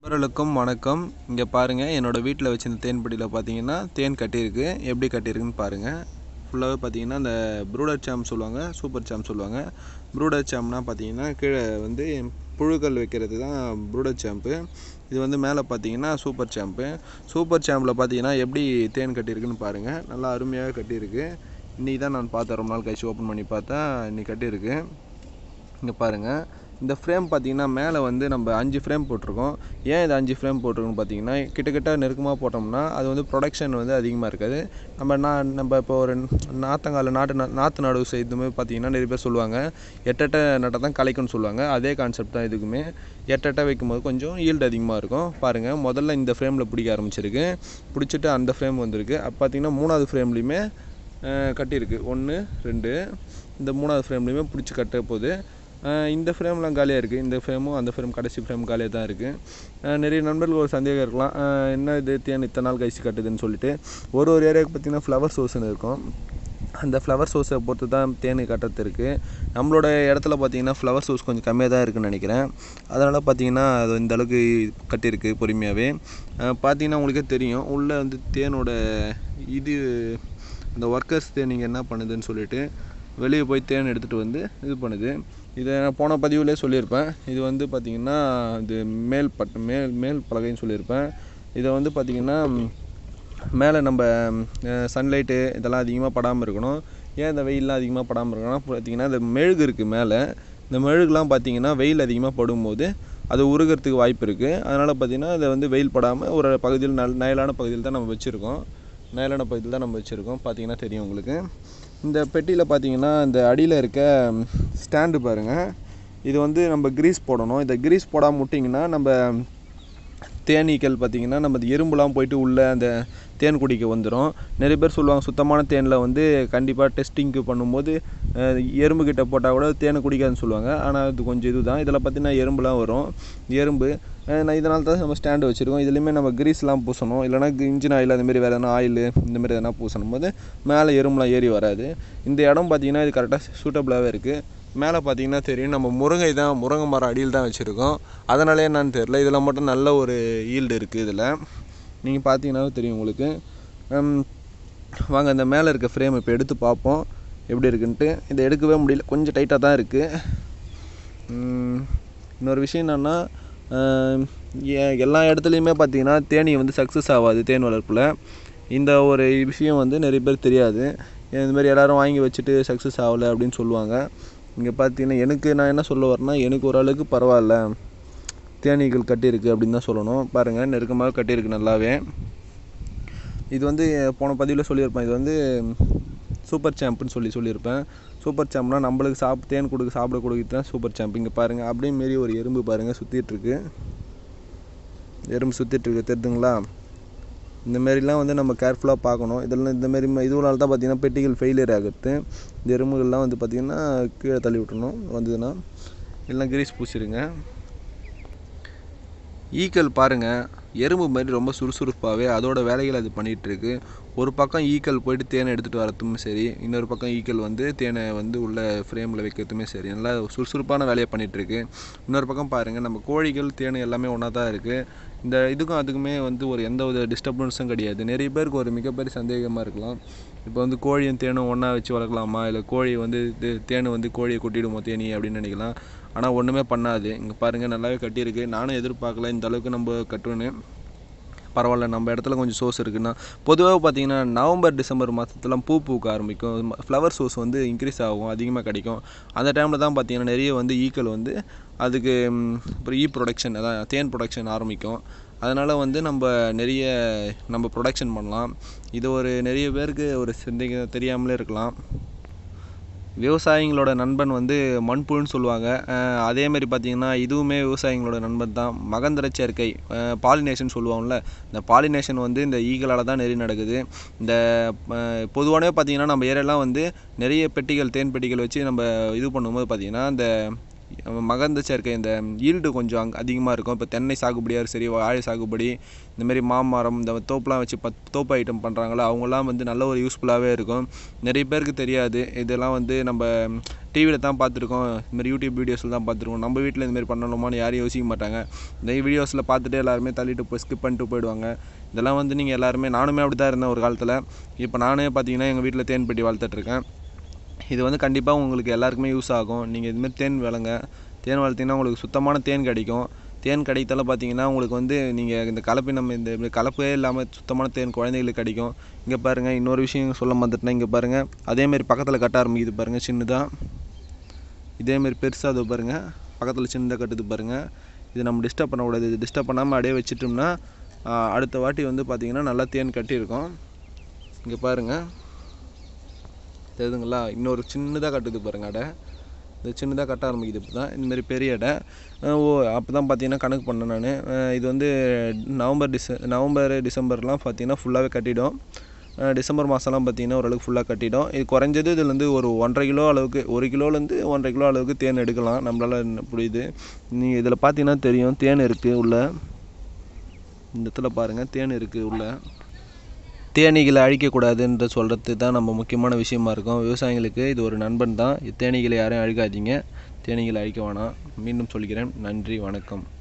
நண்பர்களுக்கும் வணக்கம் இங்கே பாருங்கள் என்னோடய வீட்டில் வச்சிருந்த தேன்படியில் பார்த்தீங்கன்னா தேன் கட்டியிருக்கு எப்படி கட்டியிருக்குன்னு பாருங்கள் ஃபுல்லாகவே பார்த்தீங்கன்னா இந்த ப்ரூடர் சாம் சொல்லுவாங்க சூப்பர் சாம் சொல்லுவாங்க ப்ரூடர் சாம்னா பார்த்தீங்கன்னா கீழே வந்து புழுக்கள் வைக்கிறது தான் ப்ரூடர் சாம்பு இது வந்து மேலே பார்த்தீங்கன்னா சூப்பர் சாம்பு சூப்பர் சாம்பில் பார்த்தீங்கன்னா எப்படி தேன் கட்டியிருக்குன்னு பாருங்கள் நல்லா அருமையாக கட்டியிருக்கு இன்றைக்கி தான் நான் பார்த்தேன் ரொம்ப நாள் கழிச்சு ஓப்பன் பண்ணி பார்த்தா இன்னைக்கு கட்டியிருக்கு இங்கே பாருங்கள் இந்த ஃப்ரேம் பார்த்தீங்கன்னா மேலே வந்து நம்ம அஞ்சு ஃப்ரேம் போட்டிருக்கோம் ஏன் இது அஞ்சு ஃப்ரேம் போட்டிருக்கோன்னு பார்த்தீங்கன்னா கிட்டத்தட்ட நெருக்கமாக போட்டோம்னா அது வந்து ப்ரொடக்ஷன் வந்து அதிகமாக இருக்காது நம்ம நான் நம்ம இப்போ ஒரு நாற்றங்கால நாட்டு நா- நாற்று நடவு செய்யுமே பார்த்தீங்கன்னா நிறைய பேர் சொல்லுவாங்க எட்டெட்ட நட்டை தான் கலைக்கும்னு சொல்லுவாங்க அதே கான்செப்ட் தான் இதுக்குமே எட்டெட்ட வைக்கும்போது கொஞ்சம் ஈல்டு அதிகமாக இருக்கும் பாருங்கள் முதல்ல இந்த ஃப்ரேமில் பிடிக்க ஆரம்பிச்சிருக்கு பிடிச்சிட்டு அந்த ஃப்ரேம் வந்திருக்கு அப்போ பார்த்தீங்கன்னா மூணாவது ஃப்ரேம்லேயுமே கட்டியிருக்கு ஒன்று ரெண்டு இந்த மூணாவது ஃப்ரேம்லேயுமே பிடிச்சி கட்ட போகுது அஹ் இந்த ஃப்ரேம்லாம் காலியாக இருக்குது இந்த ஃப்ரேமும் அந்த ஃப்ரேம் கடைசி ஃப்ரேம் காலியாக தான் இருக்குது நிறைய நண்பர்கள் ஒரு சந்தேகம் இருக்கலாம் அஹ் என்ன இது தேன் இத்தனை நாள் கழிச்சு கட்டுதுன்னு சொல்லிட்டு ஒரு ஒரு ஏரியாவுக்கு பார்த்திங்கன்னா ஃப்ளவர் சோர்ஸ்னு இருக்கும் அந்த ஃப்ளவர் சோர்ஸை பொறுத்து தான் தேன் கட்டுறது இருக்குது நம்மளோட இடத்துல பார்த்தீங்கன்னா ஃப்ளவர் சோர்ஸ் கொஞ்சம் கம்மியாக தான் இருக்குன்னு நினைக்கிறேன் அதனால் பார்த்தீங்கன்னா அது இந்த அளவுக்கு கட்டியிருக்கு பொறுமையாகவே பார்த்தீங்கன்னா உங்களுக்கே தெரியும் உள்ளே வந்து தேனோட இது அந்த ஒர்க்கர்ஸ் தேன் நீங்கள் என்ன பண்ணுதுன்னு சொல்லிட்டு வெளியே போய் தேன் எடுத்துகிட்டு வந்து இது பண்ணுது இதை நான் போன பதிவுலேயே சொல்லியிருப்பேன் இது வந்து பார்த்திங்கன்னா இது மேல் பட் மேல் மேல் பலகைன்னு சொல்லியிருப்பேன் இதை வந்து பார்த்திங்கன்னா மேலே நம்ம சன்லைட்டு இதெல்லாம் அதிகமாக படாமல் இருக்கணும் ஏன் இந்த வெயில்லாம் அதிகமாக படாமல் இருக்கணும்னா பார்த்தீங்கன்னா இந்த மெழுகு இருக்குது மேலே இந்த மெழுகுலாம் பார்த்தீங்கன்னா வெயில் அதிகமாக படும்போது அது உருகிறதுக்கு வாய்ப்பு இருக்குது அதனால் பார்த்தீங்கன்னா இதை வந்து வெயில் படாமல் ஒரு பகுதியில் நல் நயலான பகுதியில் தான் நம்ம வச்சுருக்கோம் நயலான பகுதியில் தான் நம்ம வச்சுருக்கோம் பார்த்தீங்கன்னா தெரியும் உங்களுக்கு இந்த பெட்டியில் பார்த்தீங்கன்னா இந்த அடியில் இருக்க ஸ்டாண்டு பாருங்கள் இது வந்து நம்ம கிரீஸ் போடணும் இந்த கிரீஸ் போடாமல் விட்டிங்கன்னா நம்ம தேனீக்கள் பார்த்தீங்கன்னா நம்ம இந்த எறும்புலாம் போயிட்டு உள்ளே அந்த தேன் குடிக்க வந்துடும் நிறைய பேர் சொல்லுவாங்க சுத்தமான தேனில் வந்து கண்டிப்பாக டெஸ்டிங்க்கு பண்ணும்போது அஹ், எறும்பு கிட்ட போட்டால் கூட தேனை குடிக்காதுன்னு சொல்லுவாங்க ஆனால் இது கொஞ்சம் இதுதான் இதில் பார்த்தீங்கன்னா எறும்புலாம் வரும் எறும்பு அஹ், நான் இதனால தான் நம்ம ஸ்டாண்டு வச்சுருக்கோம் இதுலேயுமே நம்ம கிரீஸ்லாம் பூசணும் இல்லைனா இன்ஜின் ஆயில் அந்த மாதிரி வேறு எதனா ஆயில் இந்த மாதிரி எதனா பூசணும் போது மேலே எறும்புலாம் ஏறி வராது இந்த இடம் பார்த்தீங்கன்னா இது கரெக்டாக சூட்டபுளாகவே இருக்குது மேலே பார்த்தீங்கன்னா தெரியும் நம்ம முருங்கை தான் முருங்கை மரம் அடியில் தான் வச்சுருக்கோம் அதனாலே என்னன்னு தெரில இதில் மட்டும் நல்ல ஒரு ஈல்டு இருக்குது இதில் நீங்கள் பார்த்தீங்கன்னாவே தெரியும் உங்களுக்கு ஹம், வாங்க இந்த மேலே இருக்க ஃப்ரேம் இப்போ எடுத்து பார்ப்போம் எப்படி இருக்குன்ட்டு இதை எடுக்கவே முடியல கொஞ்சம் டைட்டாக தான் இருக்குது இன்னொரு விஷயம் என்னென்னா எல்லா இடத்துலையுமே பார்த்தீங்கன்னா தேனி வந்து சக்ஸஸ் ஆகாது தேன் வளர்ப்பில் இந்த ஒரு விஷயம் வந்து நிறைய பேர் தெரியாது இந்த மாதிரி எல்லாரும் வாங்கி வச்சுட்டு சக்ஸஸ் ஆகலை அப்படின்னு சொல்லுவாங்க இங்கே பார்த்தீங்கன்னா எனக்கு நான் என்ன சொல்ல வரேன்னா எனக்கு ஓரளவுக்கு பரவாயில்ல தேனீக்கள் கட்டியிருக்கு அப்படின்னு தான் சொல்லணும் பாருங்கள் நெருக்கமாக கட்டியிருக்கு நல்லாவே இது வந்து போன பதிவில் சொல்லியிருப்பேன் இது வந்து சூப்பர் சாம்ப்னு சொல்லி சொல்லியிருப்பேன் சூப்பர் சாம்ப்னா நம்மளுக்கு சாப் தேன் கொடுக்க சாப்பிட கொடுக்குறது தான் சூப்பர் சாம்ப் இங்கே பாருங்கள் அப்படியே மாரி ஒரு எறும்பு பாருங்கள் சுற்றிட்டுருக்கு எறும்பு சுற்றிட்டுருக்கு தெரியுதுங்களா இந்த மாரிலாம் வந்து நம்ம கேர்ஃபுல்லாக பார்க்கணும் இதெல்லாம் இந்த மாரி ம- இதுனால தான் பார்த்தீங்கன்னா பெட்டிகள் ஃபெயிலியர் ஆகுது இந்த எறும்புகள்லாம் வந்து பார்த்திங்கன்னா கீழே தள்ளி விட்டுறணும் வந்ததுன்னா எல்லாம் கிரீஸ் பூசிடுங்க ஈக்கள் பாருங்கள் எறும்பு மாதிரி ரொம்ப சுறுசுறுப்பாகவே அதோட வேலைகளை அது பண்ணிகிட்டு இருக்கு ஒரு பக்கம் ஈக்கள் போயிட்டு தேனை எடுத்துகிட்டு வரதும் சரி இன்னொரு பக்கம் ஈக்கள் வந்து தேனை வந்து உள்ள ஃப்ரேமில் வைக்கிறதுமே சரி நல்லா சுறுசுறுப்பான வேலையை பண்ணிகிட்டு இருக்கு இன்னொரு பக்கம் பாருங்கள் நம்ம கோழிகள் தேன் எல்லாமே ஒன்றா தான் இருக்குது இந்த இதுக்கும் அதுக்குமே வந்து ஒரு எந்த ஒரு டிஸ்டர்பன்ஸும் கிடையாது நிறைய பேருக்கு ஒரு மிகப்பெரிய சந்தேகமாக இருக்கலாம் இப்போ வந்து கோழியும் தேனும் ஒன்றா வச்சு வளர்க்கலாமா இல்லை கோழி வந்து தே- தேனு வந்து கோழியை கொட்டிடுமோ தேனி அப்படின்னு நினைக்கலாம் ஆனால் ஒன்றுமே பண்ணாது இங்கே பாருங்கள் நல்லாவே கட்டியிருக்கு நானும் எதிர்பார்க்கல இந்த அளவுக்கு நம்ம கட்டுவேன்னு பரவாயில்ல நம்ம இடத்துல கொஞ்சம் சோர்ஸ் இருக்குன்னா பொதுவாக பார்த்தீங்கன்னா நவம்பர் டிசம்பர் மாதத்துலாம் பூ பூக்க ஆரம்பிக்கும் ஃப்ளவர் சோர்ஸ் வந்து இன்க்ரீஸ் ஆகும் அதிகமாக கிடைக்கும் அந்த டைமில் தான் பார்த்தீங்கன்னா நிறைய வந்து ஈக்கள் வந்து அதுக்கு ம், அப்புறம் ஈ ப்ரொடக்ஷன் அதான் தேன் ப்ரொடக்ஷன் ஆரம்பிக்கும் அதனால் வந்து நம்ம நிறைய நம்ம ப்ரொடக்ஷன் பண்ணலாம் இது ஒரு நிறைய பேருக்கு ஒரு சிந்தனை தெரியாமலே இருக்கலாம் விவசாயிங்களோட நண்பன் வந்து மண்புழுன்னு சொல்லுவாங்க அஹ் அதே மாதிரி பார்த்தீங்கன்னா இதுவுமே விவசாயிங்களோட நண்பன் தான் மகந்திர சேர்க்கை பாலினேஷன் சொல்லுவாங்கள்ல இந்த பாலினேஷன் வந்து இந்த ஈகளால் தான் நிறைய நடக்குது இந்த அஹ், பொதுவானவே பார்த்தீங்கன்னா நம்ம ஏரியாலாம் வந்து நிறைய பெட்டிகள் தேன் பெட்டிகள் வச்சு நம்ம இது பண்ணும்போது பார்த்தீங்கன்னா இந்த மகந்த சேர்க்கை இந்த ஈல்டு கொஞ்சம் அங்க அதிகமாக இருக்கும் இப்போ தென்னை சாகுபடியாக சரி வாழை சாகுபடி இந்த மாதிரி மாமரம் இந்த தோப்புலாம் வச்சு பத் தோப்பு ஐட்டம் பண்ணுறாங்களோ அவங்களாம் வந்து நல்ல ஒரு யூஸ்ஃபுல்லாகவே இருக்கும் நிறைய பேருக்கு தெரியாது இதெல்லாம் வந்து நம்ம டிவியில் தான் பார்த்துருக்கோம் இந்த மாதிரி யூடியூப் வீடியோஸில் தான் பார்த்துருக்கோம் நம்ம வீட்டில் இந்த மாதிரி பண்ணணுமான்னு யாரும் யோசிக்க மாட்டாங்க இந்த வீடியோஸில் பார்த்துட்டு எல்லாருமே தள்ளிட்டு போய் ஸ்கிப் பண்ணிட்டு போயிடுவாங்க இதெல்லாம் வந்து நீங்கள் எல்லாருமே நானுமே அப்படி தான் இருந்தேன் ஒரு காலத்தில் இப்போ நானே பார்த்தீங்கன்னா எங்கள் வீட்டில் தேன் பெட்டி வளர்த்துட்ருக்கேன் இது வந்து கண்டிப்பாக உங்களுக்கு எல்லாருக்குமே யூஸ் ஆகும் நீங்கள் இதுமாரி தேன் வளங்க தேன் வளர்த்திங்கன்னா உங்களுக்கு சுத்தமான தேன் கிடைக்கும் தேன் கிடைத்தால பார்த்தீங்கன்னா உங்களுக்கு வந்து நீங்கள் இந்த கலப்பை நம்ம இந்த இப்படி கலப்பே இல்லாமல் சுத்தமான தேன் குழந்தைகளுக்கு கிடைக்கும் இங்கே பாருங்கள் இன்னொரு விஷயம் சொல்ல மறந்துட்டேன் இங்கே பாருங்கள் அதேமாரி பக்கத்தில் கட்ட ஆரம்பிக்குது பாருங்கள் சின்னதாக இதேமாரி பெருசாக அது பாருங்கள் பக்கத்தில் சின்னதாக கட்டுது பாருங்கள் இது நம்ம டிஸ்டர்ப் பண்ணக்கூடாது இது டிஸ்டர்ப் பண்ணாமல் அப்படியே வச்சிட்டோம்னா ஆ, அடுத்த வாட்டி வந்து பார்த்திங்கன்னா நல்லா தேன் கட்டியிருக்கும் இங்கே பாருங்கள் தெரியுதுங்களா இன்னொரு சின்னதாக கட்டுது பாருங்க அடை இது சின்னதாக கட்ட ஆரம்பிக்குது இப்போ தான் இந்தமாரி பெரிய அடை அஹ் ஓ அப்போ தான் பார்த்தீங்கன்னா கணக்கு பண்ணேன் நான் இது வந்து நவம்பர் டிச நவம்பர் டிசம்பர்லாம் பார்த்தீங்கன்னா ஃபுல்லாகவே கட்டிடும் அஹ் டிசம்பர் மாதம்லாம் பார்த்தீங்கன்னா ஓரளவுக்கு ஃபுல்லாக கட்டிடும் இது குறைஞ்சது இதில் வந்து ஒரு ஒன்றரை கிலோ அளவுக்கு ஒரு கிலோலேருந்து ஒன்றரை கிலோ அளவுக்கு தேன் எடுக்கலாம் நம்மளால் புரியுது நீங்கள் இதில் பார்த்தீங்கன்னா தெரியும் தேன் இருக்குது உள்ள இந்த இடத்துல பாருங்கள் தேன் இருக்குது உள்ள தேனீகளை அழிக்கக்கூடாதுன்ற சொல்கிறது தான் நம்ம முக்கியமான விஷயமா இருக்கும் விவசாயிகளுக்கு இது ஒரு நண்பன் தான் தேனீகளை யாரையும் அழிக்காதீங்க தேனீகளை அழிக்க வேணாம் மீண்டும் சொல்கிறேன் நன்றி வணக்கம்